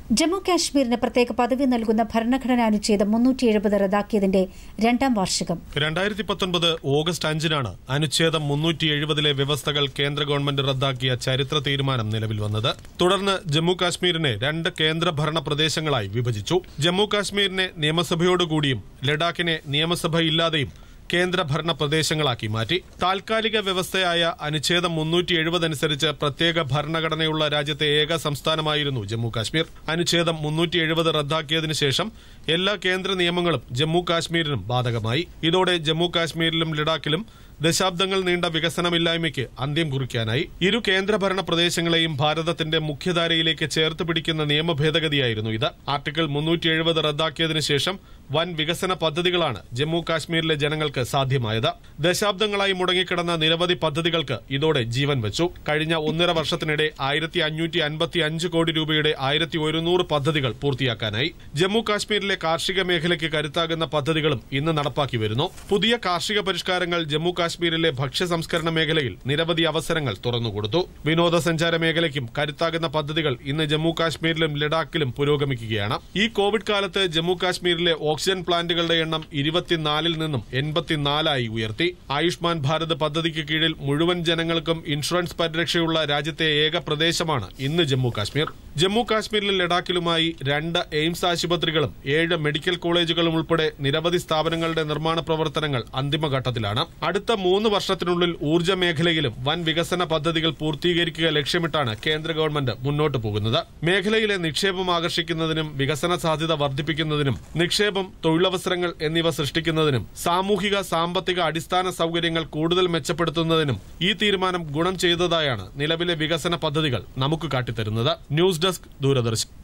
ജമ്മു കാശ്മീരിന് പ്രത്യേക പദവി നൽകുന്ന ഭരണഘടനാ അനുച്ഛേദം മുന്നൂറ്റി എഴുപത് റദ്ദാക്കിയതിന്റെ രണ്ടാം വാർഷികം രണ്ടായിരത്തി പത്തൊൻപത് ഓഗസ്റ്റ് അഞ്ചിനാണ് അനുച്ഛേദം മുന്നൂറ്റി എഴുപതിലെ വ്യവസ്ഥകൾ കേന്ദ്ര ഗവൺമെന്റ് റദ്ദാക്കിയ ചരിത്ര തീരുമാനം നിലവിൽ വന്നത് തുടർന്ന് ജമ്മു കാശ്മീരിനെ രണ്ട് കേന്ദ്ര ഭരണ പ്രദേശങ്ങളായി വിഭജിച്ചു ജമ്മു കാശ്മീരിനെ നിയമസഭയോടുകൂടിയും ലഡാക്കിനെ നിയമസഭയില്ലാതെയും കേന്ദ്ര ഭരണ പ്രദേശങ്ങളാക്കി മാറ്റി താൽക്കാലിക വ്യവസ്ഥയായ അനുച്ഛേദം മുന്നൂറ്റി എഴുപത് അനുസരിച്ച് പ്രത്യേക ഭരണഘടനയുള്ള രാജ്യത്തെ ഏക സംസ്ഥാനമായിരുന്നു ജമ്മു കാശ്മീർ അനുച്ഛേദം മുന്നൂറ്റി എഴുപത് റദ്ദാക്കിയതിനു ശേഷം എല്ലാ കേന്ദ്ര നിയമങ്ങളും ജമ്മു കാശ്മീരിനും ബാധകമായി ഇതോടെ ജമ്മു കാശ്മീരിലും ലഡാക്കിലും ദശാബ്ദങ്ങൾ നീണ്ട വികസനമില്ലായ്മയ്ക്ക് അന്ത്യം കുറിക്കാനായി ഇരു കേന്ദ്രഭരണ പ്രദേശങ്ങളെയും ഭാരതത്തിന്റെ മുഖ്യധാരയിലേക്ക് ചേർത്ത് പിടിക്കുന്ന നിയമ ഭേദഗതിയായിരുന്നു ഇത് ആർട്ടിക്കിൾ മുന്നൂറ്റി എഴുപത് റദ്ദാക്കിയതിനു ശേഷം വൻ വികസന പദ്ധതികളാണ് ജമ്മു കാശ്മീരിലെ ജനങ്ങൾക്ക് സാധ്യമായത് ദശാബ്ദങ്ങളായി മുടങ്ങിക്കിടന്ന നിരവധി പദ്ധതികൾക്ക് ഇതോടെ ജീവൻ വെച്ചു കഴിഞ്ഞ ഒന്നര വർഷത്തിനിടെ ആയിരത്തി അഞ്ഞൂറ്റി അൻപത്തി അഞ്ച് കോടി രൂപയുടെ ആയിരത്തി ഒരുന്നൂറ് പദ്ധതികൾ പൂർത്തിയാക്കാനായി ജമ്മു കാശ്മീരിലെ കാർഷിക മേഖലയ്ക്ക് കരുത്താകുന്ന പദ്ധതികളും ഇന്ന് നടപ്പാക്കി വരുന്നു പുതിയ കാർഷിക പരിഷ്കാരങ്ങൾ ജമ്മു കാശ്മീരിലെ ഭക്ഷ്യ സംസ്കരണ മേഖലയിൽ നിരവധി അവസരങ്ങൾ തുറന്നുകൊടുത്തു വിനോദസഞ്ചാര മേഖലയ്ക്കും കരുത്താകുന്ന പദ്ധതികൾ ഇന്ന് ജമ്മു കാശ്മീരിലും ലഡാക്കിലും പുരോഗമിക്കുകയാണ് ഈ കോവിഡ് കാലത്ത് ജമ്മു കാശ്മീരിലെ ഓക്സിജൻ പ്ലാന്റുകളുടെ എണ്ണം ഇരുപത്തിനാലിൽ നിന്നും എൺപത്തിനാലായി ഉയർത്തി ആയുഷ്മാൻ ഭാരത് പദ്ധതിക്ക് കീഴിൽ മുഴുവൻ ജനങ്ങൾക്കും ഇൻഷുറൻസ് പരിരക്ഷയുള്ള രാജ്യത്തെ ഏക പ്രദേശമാണ് ഇന്ന് ജമ്മു കാശ്മീർ ജമ്മു കാശ്മീരിലും ലഡാക്കിലുമായി രണ്ട് എയിംസ് ആശുപത്രികളും ഏഴ് മെഡിക്കൽ കോളേജുകളും ഉൾപ്പെടെ നിരവധി സ്ഥാപനങ്ങളുടെ നിർമ്മാണ പ്രവർത്തനങ്ങൾ അന്തിമഘട്ടത്തിലാണ് അടുത്ത മൂന്ന് വർഷത്തിനുള്ളിൽ ഊർജ്ജ മേഖലയിലും വൻ വികസന പദ്ധതികൾ പൂർത്തീകരിക്കുക ലക്ഷ്യമിട്ടാണ് കേന്ദ്ര ഗവൺമെന്റ് മുന്നോട്ട് പോകുന്നത് മേഖലയിലെ നിക്ഷേപം ആകർഷിക്കുന്നതിനും വികസന സാധ്യത വർദ്ധിപ്പിക്കുന്നതിനും നിക്ഷേപം തൊഴിലവസരങ്ങൾ എന്നിവ സൃഷ്ടിക്കുന്നതിനും സാമൂഹിക സാമ്പത്തിക അടിസ്ഥാന സൗകര്യങ്ങൾ കൂടുതൽ മെച്ചപ്പെടുത്തുന്നതിനും ഈ തീരുമാനം ഗുണം ചെയ്തതായാണ് നിലവിലെ വികസന പദ്ധതികൾ നമുക്ക് കാട്ടിത്തരുന്നത് ന്യൂസ് ഡെസ്ക് ദൂരദർശൻ